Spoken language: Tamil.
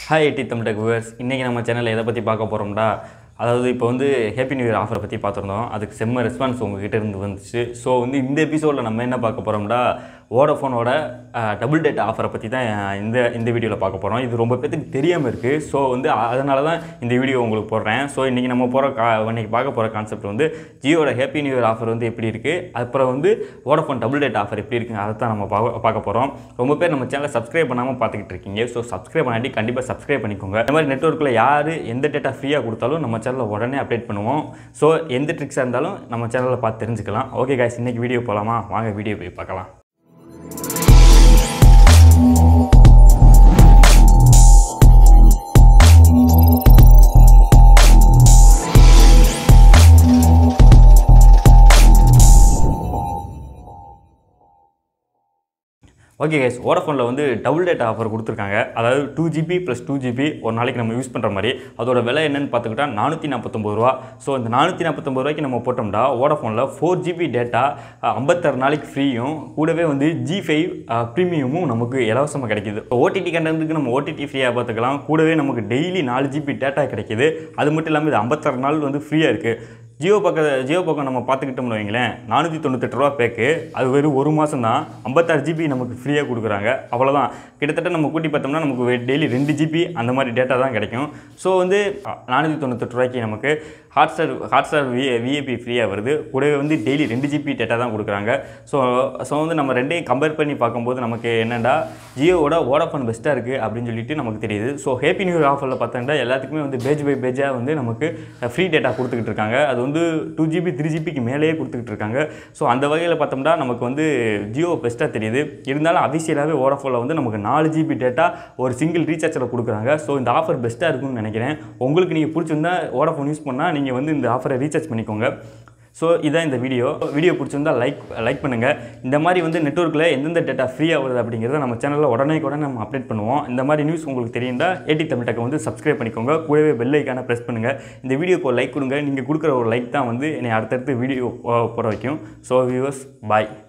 ஹாய் எட்டி தமிழ் டெக் வியூவர்ஸ் இன்றைக்கி நம்ம சேனலில் எதை பற்றி பார்க்க போகிறோம்டா அதாவது இப்போ வந்து ஹேப்பி நியூ இயர் ஆஃபரை பற்றி பார்த்துருந்தோம் அதுக்கு செம்ம ரெஸ்பான்ஸ் உங்ககிட்ட இருந்து வந்துச்சு ஸோ வந்து இந்த எபிசோடில் நம்ம என்ன பார்க்க போகிறோம்டா வோடஃபோனோட டபுள் டேட் ஆஃபரை பற்றி தான் அஹ், இந்த இந்த வீடியோவில் பார்க்க போகிறோம் இது ரொம்ப பேத்துக்கு தெரியாமல் இருக்குது ஸோ வந்து அதனால தான் இந்த வீடியோ உங்களுக்கு போடுறேன் ஸோ இன்றைக்கி நம்ம போகிற கா இன்றைக்கி பார்க்க போகிற கான்செப்ட் வந்து ஜியோட ஹேப்பி நியூ இயர் ஆஃபர் வந்து எப்படி இருக்குது அப்புறம் வந்து வோடஃபோன் டபுள் டேட் ஆஃபர் எப்படி இருக்குங்க அதை தான் நம்ம பார்க்க பார்க்க போகிறோம் ரொம்ப பேர் நம்ம சேனலை சப்ஸ்கிரைப் பண்ணாமல் பார்த்துக்கிட்டு இருக்கீங்க ஸோ சப்ஸ்கிரைப் பண்ணாட்டி கண்டிப்பாக சப்ஸ்கிரைப் பண்ணிக்கோங்க இந்த மாதிரி நெட்ஒர்க்கில் யார் எந்த டேட்டா ஃப்ரீயாக கொடுத்தாலும் நம்ம சேனலில் உடனே அப்டேட் பண்ணுவோம் ஸோ எந்த ட்ரிக்ஸாக இருந்தாலும் நம்ம சேனலில் பார்த்து தெரிஞ்சுக்கலாம் ஓகே guys இன்னைக்கு வீடியோ போகலாமா வாங்க வீடியோ போய் பார்க்கலாம் ஓகே கைஸ் வோடஃபோனில் வந்து டபுள் டேட்டா ஆஃபர் கொடுத்துருக்காங்க அதாவது two GB plus two GB ஒரு நாளைக்கு நம்ம யூஸ் பண்ணுற மாதிரி அதோட விலை என்னன்னு பார்த்துக்கிட்டா நானூற்றி நாற்பத்தொம்பது ரூபா ஸோ இந்த நானூற்றி நாற்பத்தொம்பது ரூபாய்க்கு நம்ம போட்டோம்னா வோடஃபோனில் ஃபோர் ஜிபி டேட்டா ஐம்பத்தாறு நாளைக்கு ஃப்ரீயும் கூடவே வந்து ஜி ஃபைவ் ப்ரீமியமும் நமக்கு இலவசமாக கிடைக்குது ஓடிடி கண்டனத்துக்கு நம்ம ஓடிடி ஃப்ரீயாக பார்த்துக்கலாம் கூடவே நமக்கு டெய்லி நாலு ஜிபி டேட்டா கிடைக்குது அது மட்டும் இல்லாமல் இது ஐம்பத்தாறு நாள் வந்து ஃப்ரீயாக இருக்குது ஜியோ பக்கம் ஜியோ பக்கம் நம்ம பார்த்துக்கிட்டோம்னு வைங்களேன் நானூற்றி தொண்ணூத்தெட்டு ரூபா பேக்கு அது வெறும் ஒரு மாதம் தான் ஐம்பத்தாறு ஜிபி நமக்கு ஃப்ரீயாக கொடுக்குறாங்க அவ்வளோதான் கிட்டத்தட்ட நம்ம கூட்டி பார்த்தோம்னா நமக்கு டெய்லி ரெண்டு ஜிபி அந்த மாதிரி டேட்டா தான் கிடைக்கும் ஸோ வந்து நானூற்றி தொண்ணூத்தெட்டு ரூபாய்க்கு நமக்கு ஹாட்ஸ்டார் ஹாட்ஸ்டார் வி விஏபி ஃப்ரீயாக வருது கூடவே வந்து டெய்லி ரெண்டு ஜிபி டேட்டா தான் கொடுக்குறாங்க ஸோ ஸோ வந்து நம்ம ரெண்டையும் கம்பேர் பண்ணி பார்க்கும்போது நமக்கு என்னென்னா ஜியோவோட வோடாஃபோன் பெஸ்ட்டாக இருக்குது அப்படின்னு சொல்லிட்டு நமக்கு தெரியுது ஸோ ஹேப்பி நியூ இயர் ஆஃபரில் பார்த்தோம்னா எல்லாத்துக்குமே வந்து பேஜ் பை பேஜாக வந்து நமக்கு ஃப்ரீ டேட்டா கொடுத்துக்கிட்டு இருக்காங்க அது வந்து டூ ஜிபி த்ரீ ஜிபிக்கு மேலேயே கொடுத்துக்கிட்டு இருக்காங்க ஸோ அந்த வகையில் பார்த்தோம்னா நமக்கு வந்து ஜியோ பெஸ்ட்டாக தெரியுது இருந்தாலும் அபிஷியலாகவே வோடாஃபோனில் வந்து நமக்கு நாலு ஜிபி டேட்டா ஒரு சிங்கிள் ரீசார்ஜில் கொடுக்குறாங்க ஸோ இந்த ஆஃபர் பெஸ்ட்டாக இருக்கும்னு நினைக்கிறேன் உங்களுக்கு நீங்கள் பிடிச்சிருந்தா வோடாஃபோன் யூஸ் பண்ணால் நீங்கள் வந்து இந்த ஆஃபரை ரீசார்ஜ் பண்ணிக்கோங்க ஸோ இதான் இந்த வீடியோ வீடியோ பிடிச்சிருந்தா லைக் லைக் பண்ணுங்கள் இந்த மாதிரி வந்து நெட்ஒர்க்கில் எந்தெந்த டேட்டா ஃப்ரீயாக வருது அப்படிங்கிறத நம்ம சேனலில் உடனே கூட நம்ம அப்டேட் பண்ணுவோம் இந்த மாதிரி நியூஸ் உங்களுக்கு தெரியுந்தா ஏடி தமிழ் டெக்கை வந்து சப்ஸ்கிரைப் பண்ணிக்கோங்க கூடவே பெல் ஐக்கான ப்ரெஸ் பண்ணுங்கள் இந்த வீடியோக்கு ஒரு லைக் கொடுங்க நீங்கள் கொடுக்குற ஒரு லைக் தான் வந்து என்னை அடுத்தடுத்து வீடியோ போட வைக்கும் ஸோ வியூவர்ஸ் பாய்